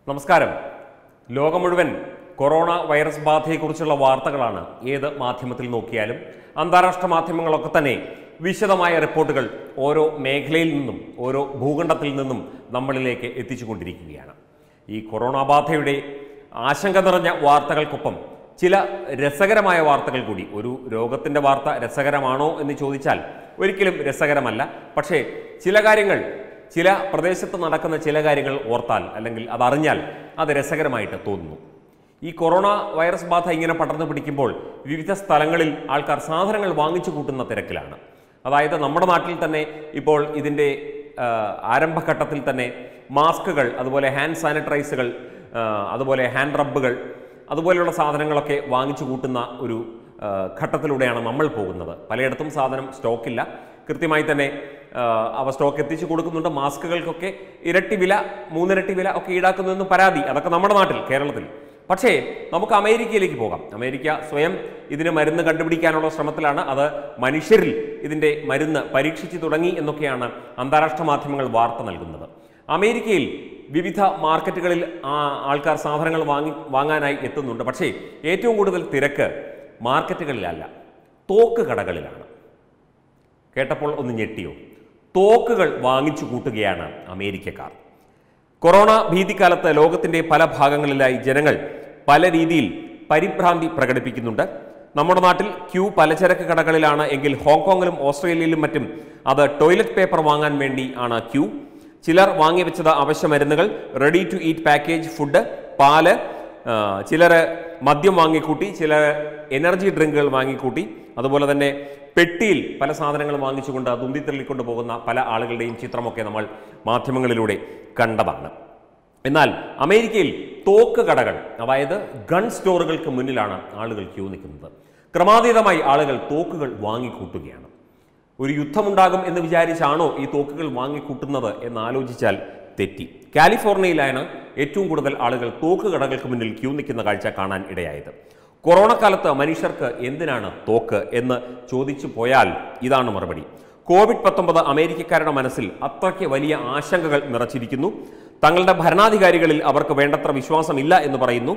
നമസ്കാരം ലോകം മുഴുവൻ കൊറോണ വൈറസ് ബാധയെക്കുറിച്ചുള്ള വാർത്തകളാണ് ഏത് മാധ്യമത്തിൽ നോക്കിയാലും അന്താരാഷ്ട്ര മാധ്യമങ്ങളൊക്കെ തന്നെ വിശദമായ റിപ്പോർട്ടുകൾ ഓരോ മേഖലയിൽ നിന്നും ഓരോ ഭൂഖണ്ഡത്തിൽ നിന്നും നമ്മളിലേക്ക് എത്തിച്ചുകൊണ്ടിരിക്കുകയാണ് ഈ കൊറോണ ബാധയുടെ ആശങ്ക നിറഞ്ഞ വാർത്തകൾക്കൊപ്പം ചില രസകരമായ വാർത്തകൾ കൂടി ഒരു രോഗത്തിൻ്റെ വാർത്ത രസകരമാണോ എന്ന് ചോദിച്ചാൽ ഒരിക്കലും രസകരമല്ല പക്ഷേ ചില കാര്യങ്ങൾ ചില പ്രദേശത്ത് നടക്കുന്ന ചില കാര്യങ്ങൾ ഓർത്താൽ അല്ലെങ്കിൽ അതറിഞ്ഞാൽ അത് രസകരമായിട്ട് തോന്നുന്നു ഈ കൊറോണ വൈറസ് ബാധ ഇങ്ങനെ പടർന്നു പിടിക്കുമ്പോൾ വിവിധ സ്ഥലങ്ങളിൽ ആൾക്കാർ സാധനങ്ങൾ വാങ്ങിച്ചു കൂട്ടുന്ന തിരക്കിലാണ് അതായത് നമ്മുടെ നാട്ടിൽ തന്നെ ഇപ്പോൾ ഇതിൻ്റെ ആ, ആരംഭഘട്ടത്തിൽ തന്നെ മാസ്കുകൾ അതുപോലെ ഹാൻഡ് സാനിറ്റൈസുകൾ ആ, അതുപോലെ ഹാൻഡ് റബ്ബുകൾ അതുപോലെയുള്ള സാധനങ്ങളൊക്കെ വാങ്ങിച്ചു കൂട്ടുന്ന ഒരു ആ, ഘട്ടത്തിലൂടെയാണ് നമ്മൾ പോകുന്നത് പലയിടത്തും സാധനം സ്റ്റോക്കില്ല കൃത്യമായി തന്നെ ആ, അവ സ്റ്റോക്ക് എത്തിച്ചു കൊടുക്കുന്നുണ്ട് മാസ്കുകൾക്കൊക്കെ ഇരട്ടി വില മൂന്നിരട്ടി വില ഒക്കെ ഈടാക്കുന്നുവെന്ന് പരാതി അതൊക്കെ നമ്മുടെ നാട്ടിൽ കേരളത്തിൽ പക്ഷേ നമുക്ക് അമേരിക്കയിലേക്ക് പോകാം അമേരിക്ക സ്വയം ഇതിന് മരുന്ന് കണ്ടുപിടിക്കാനുള്ള ശ്രമത്തിലാണ് അത് മനുഷ്യരിൽ ഇതിൻ്റെ മരുന്ന് പരീക്ഷിച്ചു തുടങ്ങി എന്നൊക്കെയാണ് അന്താരാഷ്ട്ര മാധ്യമങ്ങൾ വാർത്ത നൽകുന്നത് അമേരിക്കയിൽ വിവിധ മാർക്കറ്റുകളിൽ ആ ആൾക്കാർ സാധനങ്ങൾ വാങ്ങി വാങ്ങാനായി എത്തുന്നുണ്ട് പക്ഷേ ഏറ്റവും കൂടുതൽ തിരക്ക് മാർക്കറ്റുകളിലല്ല തോക്ക് കടകളിലാണ് കേട്ടപ്പോൾ ഒന്ന് ഞെട്ടിയോ തോക്കുകൾ വാങ്ങിച്ചു കൂട്ടുകയാണ് അമേരിക്കക്കാർ കൊറോണ ഭീതിക്കാലത്ത് ലോകത്തിന്റെ പല ഭാഗങ്ങളിലായി ജനങ്ങൾ പല രീതിയിൽ പരിഭ്രാന്തി പ്രകടിപ്പിക്കുന്നുണ്ട് നമ്മുടെ നാട്ടിൽ ക്യൂ പലചരക്ക് കടകളിലാണ് എങ്കിൽ ഹോങ്കോങ്ങിലും ഓസ്ട്രേലിയയിലും മറ്റും അത് ടോയ്ലറ്റ് പേപ്പർ വാങ്ങാൻ വേണ്ടി ആണ് ക്യൂ ചിലർ വാങ്ങി വെച്ചത് അവശ്യ മരുന്നുകൾ ready to eat package food പാല് ചിലർ മദ്യം വാങ്ങിക്കൂട്ടി ചിലർ എനർജി ഡ്രിങ്കുകൾ വാങ്ങിക്കൂട്ടി അതുപോലെ തന്നെ പെട്ടിയിൽ പല സാധനങ്ങൾ വാങ്ങിച്ചുകൊണ്ട് അത് ഉന്തിത്തള്ളിക്കൊണ്ട് പോകുന്ന പല ആളുകളുടെയും ചിത്രമൊക്കെ നമ്മൾ മാധ്യമങ്ങളിലൂടെ കണ്ടതാണ് എന്നാൽ അമേരിക്കയിൽ തോക്ക് കടകൾ അതായത് ഗൺ സ്റ്റോറുകൾക്ക് മുന്നിലാണ് ആളുകൾ ക്യൂ നിൽക്കുന്നത് ക്രമാതീതമായി ആളുകൾ തോക്കുകൾ വാങ്ങിക്കൂട്ടുകയാണ് ഒരു യുദ്ധമുണ്ടാകും എന്ന് വിചാരിച്ചാണോ ഈ തോക്കുകൾ വാങ്ങിക്കൂട്ടുന്നത് എന്ന് ആലോചിച്ചാൽ തെറ്റി കാലിഫോർണിയയിലാണ് ഏറ്റവും കൂടുതൽ ആളുകൾ തോക്ക് കടകൾക്ക് മുന്നിൽ ക്യൂ നിൽക്കുന്ന കാഴ്ച കാണാൻ ഇടയായത് കൊറോണ കാലത്ത് മനുഷ്യർക്ക് എന്തിനാണ് തോക്ക് എന്ന് ചോദിച്ചു പോയാൽ ഇതാണ് മറുപടി കോവിഡ് പത്തൊമ്പത് അമേരിക്കക്കാരുടെ മനസ്സിൽ അത്രയ്ക്ക് വലിയ ആശങ്കകൾ നിറച്ചിരിക്കുന്നു തങ്ങളുടെ ഭരണാധികാരികളിൽ അവർക്ക് വേണ്ടത്ര വിശ്വാസമില്ല എന്ന് പറയുന്നു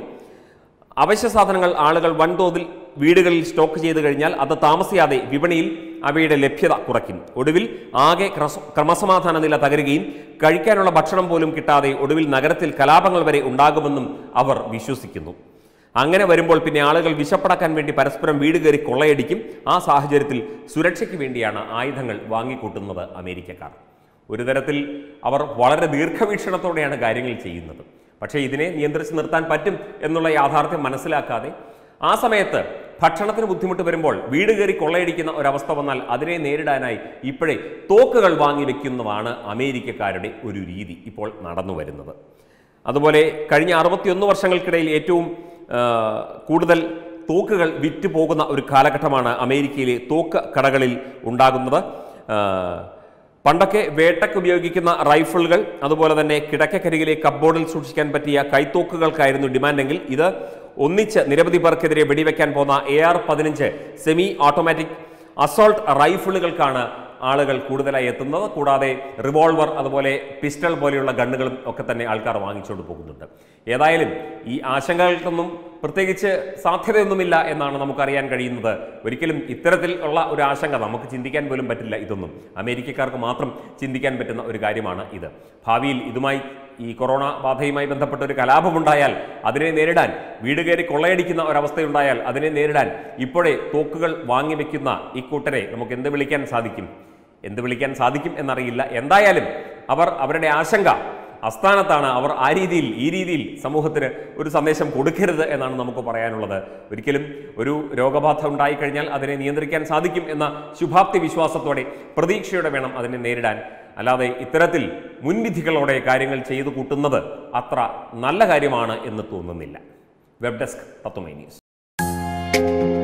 അവശ്യ സാധനങ്ങൾ ആളുകൾ വൻതോതിൽ വീടുകളിൽ സ്റ്റോക്ക് ചെയ്ത് കഴിഞ്ഞാൽ അത് താമസിയാതെ വിപണിയിൽ അവയുടെ ലഭ്യത കുറയ്ക്കും ഒടുവിൽ ആകെ ക്രസ- ക്രമസമാധാന നില തകരുകയും കഴിക്കാനുള്ള ഭക്ഷണം പോലും കിട്ടാതെ ഒടുവിൽ നഗരത്തിൽ കലാപങ്ങൾ വരെ ഉണ്ടാകുമെന്നും അവർ വിശ്വസിക്കുന്നു അങ്ങനെ വരുമ്പോൾ പിന്നെ ആളുകൾ വിശപ്പടക്കാൻ വേണ്ടി പരസ്പരം വീട് കയറി കൊള്ളയടിക്കും ആ സാഹചര്യത്തിൽ സുരക്ഷയ്ക്ക് വേണ്ടിയാണ് ആയുധങ്ങൾ വാങ്ങിക്കൂട്ടുന്നത് അമേരിക്കക്കാർ ഒരു തരത്തിൽ അവർ വളരെ ദീർഘവീക്ഷണത്തോടെയാണ് കാര്യങ്ങൾ ചെയ്യുന്നത് പക്ഷേ ഇതിനെ നിയന്ത്രിച്ച് നിർത്താൻ പറ്റും എന്നുള്ള യാഥാർത്ഥ്യം മനസ്സിലാക്കാതെ ആ സമയത്ത് ഭക്ഷണത്തിന് ബുദ്ധിമുട്ട് വരുമ്പോൾ വീട് കയറി കൊള്ളയടിക്കുന്ന ഒരവസ്ഥ വന്നാൽ അതിനെ നേരിടാനായി ഇപ്പോഴേ തോക്കുകൾ വാങ്ങി വെക്കുന്നതാണ് അമേരിക്കക്കാരുടെ ഒരു രീതി ഇപ്പോൾ നടന്നു വരുന്നത് അതുപോലെ കഴിഞ്ഞ അറുപത്തിയൊന്ന് വർഷങ്ങൾക്കിടയിൽ ഏറ്റവും ആ, കൂടുതൽ തോക്കുകൾ വിറ്റ് പോകുന്ന ഒരു കാലഘട്ടമാണ് അമേരിക്കയിലെ തോക്ക് കടകളിൽ ഉണ്ടാകുന്നത് ആ, പണ്ടൊക്കെ വേട്ടയ്ക്ക് ഉപയോഗിക്കുന്ന റൈഫിളുകൾ അതുപോലെ തന്നെ കിടക്കക്കരികിലെ കബ്ബോർഡിൽ സൂക്ഷിക്കാൻ പറ്റിയ കൈത്തോക്കുകൾക്കായിരുന്നു ഡിമാൻഡെങ്കിൽ ഇത് ഒന്നിച്ച് നിരവധി പേർക്കെതിരെ വെടിവെക്കാൻ പോകുന്ന എ ആർ പതിനഞ്ച് സെമി ഓട്ടോമാറ്റിക് അസോൾട്ട് റൈഫിളുകൾക്കാണ് ആളുകൾ കൂടുതലായി എത്തുന്നത് കൂടാതെ റിവോൾവർ അതുപോലെ പിസ്റ്റൾ പോലെയുള്ള ഗണ്ണുകളും ഒക്കെ തന്നെ ആൾക്കാർ വാങ്ങിച്ചുകൊണ്ട് പോകുന്നുണ്ട് ഏതായാലും ഈ ആശങ്കകൾക്കൊന്നും പ്രത്യേകിച്ച് സാധ്യതയൊന്നുമില്ല എന്നാണ് നമുക്കറിയാൻ കഴിയുന്നത് ഒരിക്കലും ഇത്തരത്തിൽ ഉള്ള ഒരു ആശങ്ക നമുക്ക് ചിന്തിക്കാൻ പോലും പറ്റില്ല ഇതൊന്നും അമേരിക്കക്കാർക്ക് മാത്രം ചിന്തിക്കാൻ പറ്റുന്ന ഒരു കാര്യമാണ് ഇത് ഭാവിയിൽ ഇതുമായി ഈ കൊറോണ ബാധയുമായി ബന്ധപ്പെട്ട ഒരു കലാപമുണ്ടായാൽ അതിനെ നേരിടാൻ വീട് കയറി കൊള്ളയടിക്കുന്ന ഒരവസ്ഥയുണ്ടായാൽ അതിനെ നേരിടാൻ ഇപ്പോഴേ തോക്കുകൾ വാങ്ങി വെക്കുന്ന ഈ കൂട്ടരെ നമുക്ക് എന്ത് വിളിക്കാൻ സാധിക്കും എന്ത് വിളിക്കാൻ സാധിക്കും എന്നറിയില്ല എന്തായാലും അവർ അവരുടെ ആശങ്ക അസ്ഥാനത്താണ് അവർ ആ രീതിയിൽ ഈ രീതിയിൽ സമൂഹത്തിന് ഒരു സന്ദേശം കൊടുക്കരുത് എന്നാണ് നമുക്ക് പറയാനുള്ളത് ഒരിക്കലും ഒരു രോഗബാധ ഉണ്ടായിക്കഴിഞ്ഞാൽ അതിനെ നിയന്ത്രിക്കാൻ സാധിക്കും എന്ന ശുഭാപ്തി വിശ്വാസത്തോടെ പ്രതീക്ഷയോടെ വേണം അതിനെ നേരിടാൻ അല്ലാതെ ഇത്തരത്തിൽ മുൻവിധികളോടെ കാര്യങ്ങൾ ചെയ്തു കൂട്ടുന്നത് അത്ര നല്ല കാര്യമാണ് എന്ന് തോന്നുന്നില്ല വെബ് ഡെസ്ക് തത്വമൈ ന്യൂസ്